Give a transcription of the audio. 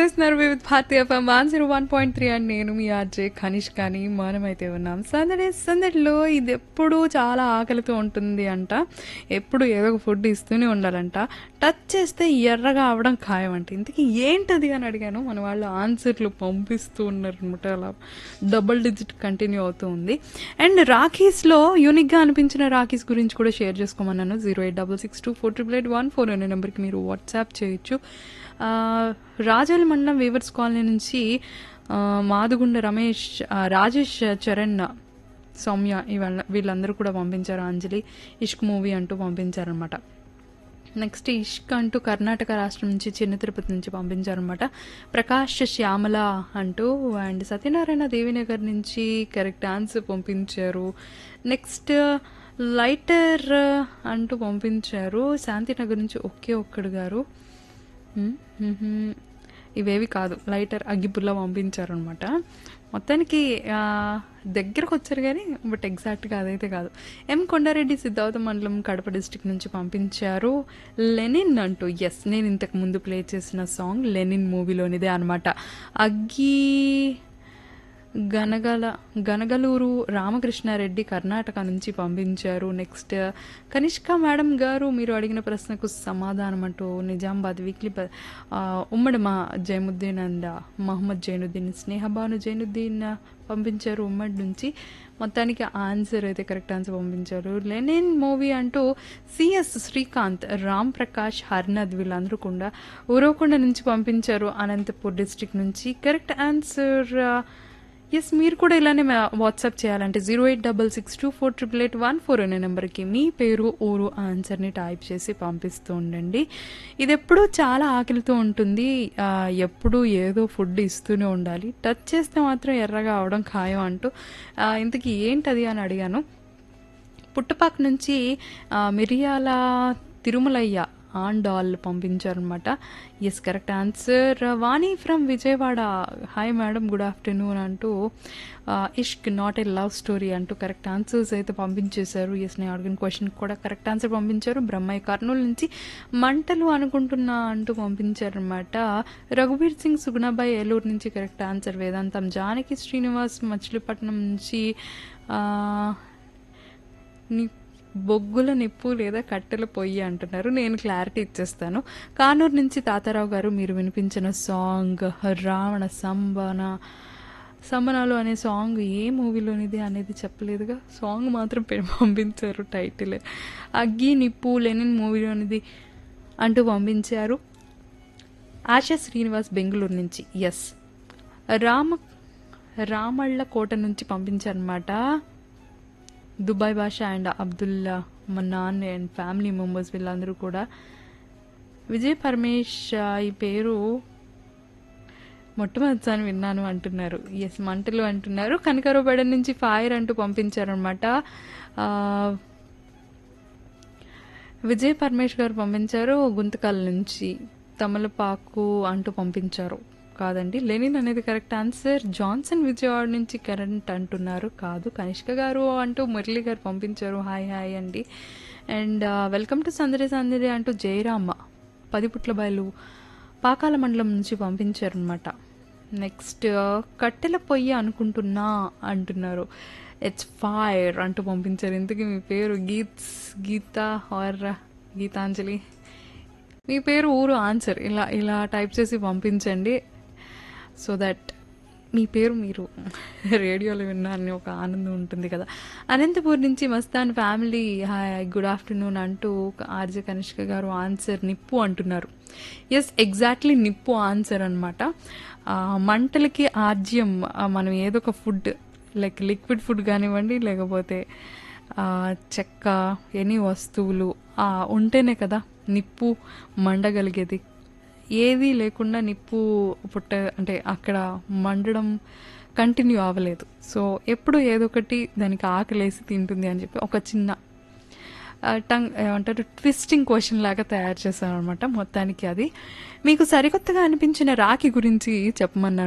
చేస్తున్నారు Vividh Bharati FM one zero one point three and నేను మీ ఆర్జే ఖనిష్ కానీ మనమైతే ఉన్నాం సందడి సందడిలో ఇది ఎప్పుడూ చాలా ఆకలితో ఉంటుంది అంట ఎప్పుడు ఏదో ఒక ఫుడ్ ఇస్తూనే ఉండాలంట టచ్ చేస్తే ఎర్రగా అవడం ఖాయం అంట ఇంతకీ ఏంటది అని అడిగాను మన వాళ్ళు ఆన్సర్లు పంపిస్తూ ఉన్నారు అనమాట అలా డబుల్ డిజిట్ కంటిన్యూ అవుతూ ఉంది అండ్ రాఖీస్లో యూనిక్గా అనిపించిన రాఖీస్ గురించి కూడా షేర్ చేసుకోమన్నాను zero eight double six two four triple eight one four అనే నెంబర్కి మీరు వాట్సాప్ చేయొచ్చు ఆ, రాజోలి మండలం వీవర్స్ కాలనీ నుంచి ఆ, మాదుగుండ రమేష్ ఆ, రాజేష్ చరణ్ సౌమ్య ఇవాళ వీళ్ళందరూ కూడా పంపించారు అంజలి ఇష్క్ మూవీ అంటూ పంపించారనమాట నెక్స్ట్ ఇష్క్ అంటూ కర్ణాటక రాష్ట్రం నుంచి చిన్న తిరుపతి నుంచి పంపించారనమాట ప్రకాష్ శ్యామల అంటూ అండ్ సత్యనారాయణ దేవినగర్ నుంచి కరెక్ట్ ఆన్సర్ పంపించారు నెక్స్ట్ లైటర్ అంటూ పంపించారు శాంతినగర్ నుంచి ఒకే ఒక్కడు గారు మ్మ్, మ్మ్. ఇవేవి కాదు లైటర్ అగ్గిపుల్ల పంపించారు అనమాట మొత్తానికి ఆ, దగ్గరకు వచ్చారు కానీ బట్ ఎగ్జాక్ట్గా అదైతే కాదు ఎం కొండారెడ్డి సిద్ధార్థ మండలం కడప డిస్టిక్ నుంచి పంపించారు లెనిన్ అంటూ ఎస్ నేను ఇంతకు ముందు ప్లే చేసిన సాంగ్ లెనిన్ మూవీలోనిదే అనమాట అగ్గి గనగల గనగలూరు రామకృష్ణారెడ్డి కర్ణాటక నుంచి పంపించారు నెక్స్ట్ కనిష్క మేడం గారు మీరు అడిగిన ప్రశ్నకు సమాధానం అంటూ నిజామాబాద్ వీక్లీ ప- ఆ, ఉమ్మడి మా జైనుద్దీన్ అండ్ మహమ్మద్ జైనుద్దీన్ స్నేహబాను జైనుద్దీన్ పంపించారు ఉమ్మడి నుంచి మొత్తానికి ఆన్సర్ అయితే కరెక్ట్ ఆన్సర్ పంపించారు లెనిన్ మూవీ అంటూ సిఎస్ శ్రీకాంత్ రామ్ ప్రకాష్ హర్నద్ వీళ్ళందరూ కూడా ఊరవకొండ నుంచి పంపించారు అనంతపూర్ డిస్ట్రిక్ట్ నుంచి కరెక్ట్ ఆన్సర్ ఎస్ మీరు కూడా ఇలానే మా- వాట్సాప్ చేయాలంటే zero eight double six two four triple eight one four అనే నెంబర్కి మీ పేరు ఊరు ఆన్సర్ని టైప్ చేసి పంపిస్తూ ఉండండి ఇది ఎప్పుడూ చాలా ఆకలితో ఉంటుంది ఆ, ఎప్పుడూ ఏదో ఫుడ్ ఇస్తూనే ఉండాలి టచ్ చేస్తే మాత్రం ఎర్రగా అవడం ఖాయం అంటూ ఆ, ఇంతకీ ఏంటది అని అడిగాను పుట్టపాక నుంచి ఆ, మిరియాల తిరుమలయ్య ఆన్ డాల్ పంపించారనమాట yes correct answer Vani from Vijayawada hi madam good afternoon అంటూ ఆ, Ishq not a love story అంటూ కరెక్ట్ ఆన్సర్స్ అయితే పంపించేశారు ఎస్ నేను అడిగిన క్వశ్చన్ కూడా కరెక్ట్ ఆన్సర్ పంపించారు బ్రహ్మయ్య కర్నూలు నుంచి మంటలు అనుకుంటున్నా అంటూ పంపించారనమాట రఘుబీర్ సింగ్ సుగుణాబాయి ఏలూరు నుంచి కరెక్ట్ ఆన్సర్ వేదాంతం జానకి శ్రీనివాస్ మచిలీపట్నం నుంచి ఆ, ని బొగ్గుల నిప్పు లేదా కట్టెల పొయ్యి అంటున్నారు నేను క్లారిటీ ఇచ్చేస్తాను కానూరు నుంచి తాతారావు గారు మీరు వినిపించిన సాంగ్ రావణ సంబన సంబనాలు అనే సాంగ్ ఏ మూవీలోనిది అనేది చెప్పలేదుగా సాంగ్ మాత్రం పె- పంపించారు టైటిల్ అగ్గి నిప్పు లెనిన్ మూవీలోనిది అంటూ పంపించారు ఆశా శ్రీనివాస్ బెంగళూరు నుంచి ఎస్ రామ రామళ్ళ కోట నుంచి పంపించారనమాట దుబాయ్ భాష అండ్ అబ్దుల్లా మా నాన్న అండ్ ఫ్యామిలీ మెంబర్స్ వీళ్ళందరూ కూడా విజయ్ పరమేష్ ఆ, ఈ పేరు మొట్టమొదటిసారి విన్నాను అంటున్నారు ఎస్ మంటలు అంటున్నారు కనకరపేడ నుంచి ఫైర్ అంటూ పంపించారనమాట విజయ్ పరమేష్ గారు పంపించారు గుంతకల్ నుంచి తమలపాకు అంటూ పంపించారు కాదండి లెనిన్ అనేది కరెక్ట్ ఆన్సర్ జాన్సన్ విజయవాడ నుంచి కరెంట్ అంటున్నారు కాదు కనిష్క గారు అంటూ మురళి గారు పంపించారు హాయ్ హాయ్ అండి and welcome to Sandadi Sandadi అంటూ జయరామ పదిపుట్ల బయలు పాకాల మండలం నుంచి పంపించారనమాట నెక్స్ట్ కట్టెల పొయ్యి అనుకుంటున్నా అంటున్నారు ఇట్స్ ఫైర్ అంటూ పంపించారు ఇంతకీ మీ పేరు గీత్స్ గీత ఆర్ గీతాంజలి మీ పేరు ఊరు ఆన్సర్ ఇలా ఇలా టైప్ చేసి పంపించండి సో దట్ మీ పేరు మీరు రేడియోలో విన్నారని ఒక ఆనందం ఉంటుంది కదా అనంతపూర్ నుంచి Mastan family hi good afternoon అంటూ ఆర్జే కనిష్క గారు ఆన్సర్ నిప్పు అంటున్నారు ఎస్ ఎగ్జాక్ట్లీ నిప్పు ఆన్సర్ అనమాట మంటలకి ఆజ్యం ఆ, మనం ఏదో ఒక ఫుడ్ లైక్ లిక్విడ్ ఫుడ్ కానివ్వండి లేకపోతే ఆ, చెక్క ఎనీ వస్తువులు ఆ, ఉంటేనే కదా నిప్పు మండగలిగేది ఏది లేకుండా నిప్పు పుట్ట అంటే అక్కడ మండడం కంటిన్యూ అవ్వలేదు సో ఎప్పుడు ఏదో ఒకటి దానికి ఆకలేసి తింటుంది అని చెప్పి ఒక చిన్న ఆ, టంగ్ ఏమంటారు ట్విస్టింగ్ క్వశ్చన్ లాగా తయారు చేశాను అనమాట మొత్తానికి అది మీకు సరికొత్తగా అనిపించిన రాఖీ గురించి చెప్పమన్నాను